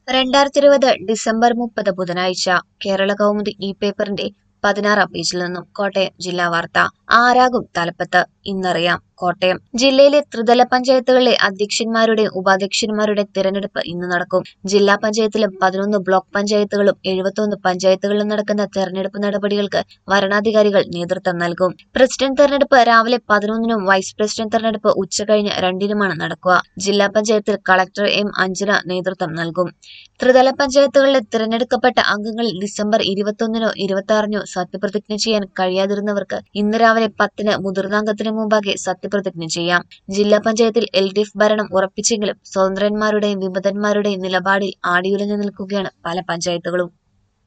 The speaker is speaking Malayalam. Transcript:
രണ്ടായിരത്തി ഇരുപത് ഡിസംബർ മുപ്പത് ബുധനാഴ്ച കേരള കൗമുദി ഇ പേപ്പറിന്റെ പതിനാറാം പേജിൽ നിന്നും കോട്ടയം ജില്ലാ വാർത്ത ആരാകും തലപ്പത്ത് ഇന്നറിയാം കോട്ടയം ജില്ലയിലെ ത്രിതല പഞ്ചായത്തുകളിലെ അധ്യക്ഷന്മാരുടെ ഉപാധ്യക്ഷന്മാരുടെ തിരഞ്ഞെടുപ്പ് ഇന്ന് നടക്കും ജില്ലാ പഞ്ചായത്തിലും പതിനൊന്ന് ബ്ലോക്ക് പഞ്ചായത്തുകളും എഴുപത്തൊന്ന് പഞ്ചായത്തുകളിലും നടക്കുന്ന തെരഞ്ഞെടുപ്പ് നടപടികൾക്ക് വരണാധികാരികൾ നേതൃത്വം നൽകും പ്രസിഡന്റ് തെരഞ്ഞെടുപ്പ് രാവിലെ പതിനൊന്നിനും വൈസ് പ്രസിഡന്റ് തെരഞ്ഞെടുപ്പ് ഉച്ചകഴിഞ്ഞ് രണ്ടിനുമാണ് നടക്കുക ജില്ലാ പഞ്ചായത്തിൽ കളക്ടർ എം അഞ്ജന നേതൃത്വം നൽകും ത്രിതല പഞ്ചായത്തുകളിലെ തിരഞ്ഞെടുക്കപ്പെട്ട അംഗങ്ങളിൽ ഡിസംബർ ഇരുപത്തൊന്നിനോ ഇരുപത്തി സത്യപ്രതിജ്ഞ ചെയ്യാൻ കഴിയാതിരുന്നവർക്ക് ഇന്ന് രാവിലെ പത്തിന് മുതിർന്നാംഗത്തിന് മുമ്പാകെ സത്യപ്രതിജ്ഞ ചെയ്യാം ജില്ലാ പഞ്ചായത്തിൽ എൽ ഡി എഫ് ഭരണം ഉറപ്പിച്ചെങ്കിലും സ്വതന്ത്രന്മാരുടെയും വിമതന്മാരുടെയും നിലപാടിൽ ആടിയുലഞ്ഞു നിൽക്കുകയാണ് പല പഞ്ചായത്തുകളും